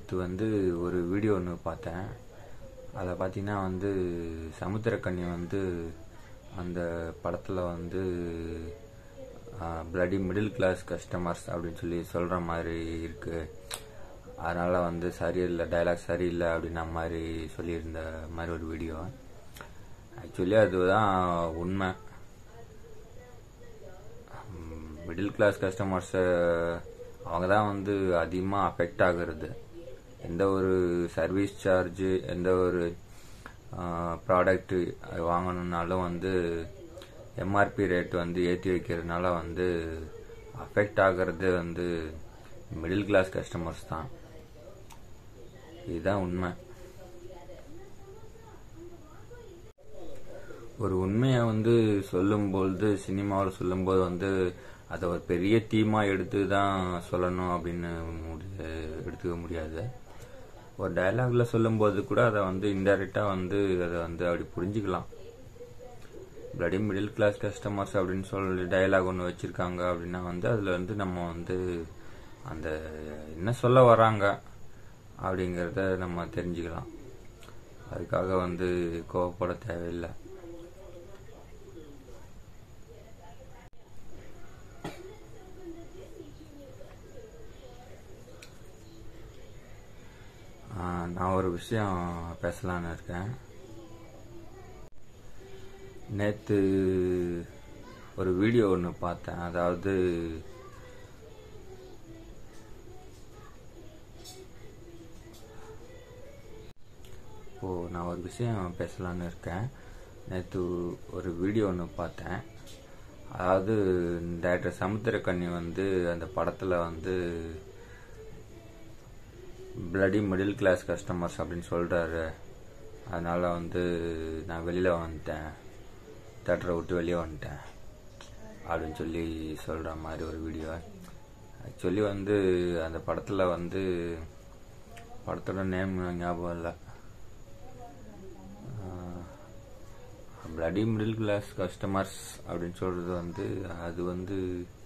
நேற்று வந்து ஒரு வீடியோ ஒன்று பார்த்தேன் அதில் பார்த்தீங்கன்னா வந்து சமுத்திரக்கன்னி வந்து அந்த படத்தில் வந்து பிளடி மிடில் கிளாஸ் கஸ்டமர்ஸ் அப்படின்னு சொல்லி சொல்கிற மாதிரி இருக்குது அதனால் வந்து சரியில்லை டைலாக் சரியில்லை அப்படின்ன மாதிரி சொல்லியிருந்த மாதிரி ஒரு வீடியோ ஆக்சுவலி அதுதான் உண்மை மிடில் கிளாஸ் கஸ்டமர்ஸை அவங்க தான் வந்து அதிகமாக அஃபெக்ட் ஆகுறது எந்த ஒரு சர்வீஸ் சார்ஜு எந்த ஒரு ப்ராடக்ட்டு வாங்கணுன்னாலும் வந்து எம்ஆர்பி ரேட் வந்து ஏற்றி வைக்கிறதுனால வந்து அஃபெக்ட் ஆகிறது வந்து மிடில் கிளாஸ் கஸ்டமர்ஸ் தான் இதுதான் உண்மை ஒரு உண்மையை வந்து சொல்லும்பொழுது சினிமாவில் சொல்லும்போது வந்து அதை ஒரு பெரிய தீமாக எடுத்து தான் சொல்லணும் அப்படின்னு எடுத்துக்க முடியாது ஒரு டைலாக்ல சொல்லும்போது கூட அதை வந்து இன்டைரக்டாக வந்து அதை வந்து அப்படி புரிஞ்சுக்கலாம் பிளடி மிடில் கிளாஸ் கஸ்டமர்ஸ் அப்படின்னு சொல்லி டைலாக் ஒன்று வச்சுருக்காங்க அப்படின்னா வந்து அதில் வந்து நம்ம வந்து அந்த என்ன சொல்ல வராங்க அப்படிங்கிறத நம்ம தெரிஞ்சுக்கலாம் அதுக்காக வந்து கோவப்பட தேவையில்லை நான் ஒரு விஷயம் பேசலான்னு இருக்கேன் நேற்று ஒரு வீடியோ ஒன்று பார்த்தேன் அதாவது ஓ நான் ஒரு விஷயம் பேசலான்னு இருக்கேன் நேற்று ஒரு வீடியோ ஒன்று பார்த்தேன் அதாவது டேரக்டர் சமுத்திரக்கண்ணி வந்து அந்த படத்தில் வந்து பிளடி மிடில் கிளாஸ் கஸ்டமர்ஸ் அப்படின்னு சொல்கிறாரு அதனால் வந்து நான் வெளியில் வந்துட்டேன் தேட்டரை விட்டு வெளியே வந்துட்டேன் அப்படின்னு சொல்லி சொல்கிற மாதிரி ஒரு வீடியோ ஆக்சுவலி வந்து அந்த படத்தில் வந்து படத்தோட நேம் ஞாபகம் இல்லை பிளடி மிடில் கிளாஸ் கஸ்டமர்ஸ் அப்படின்னு சொல்கிறது வந்து அது வந்து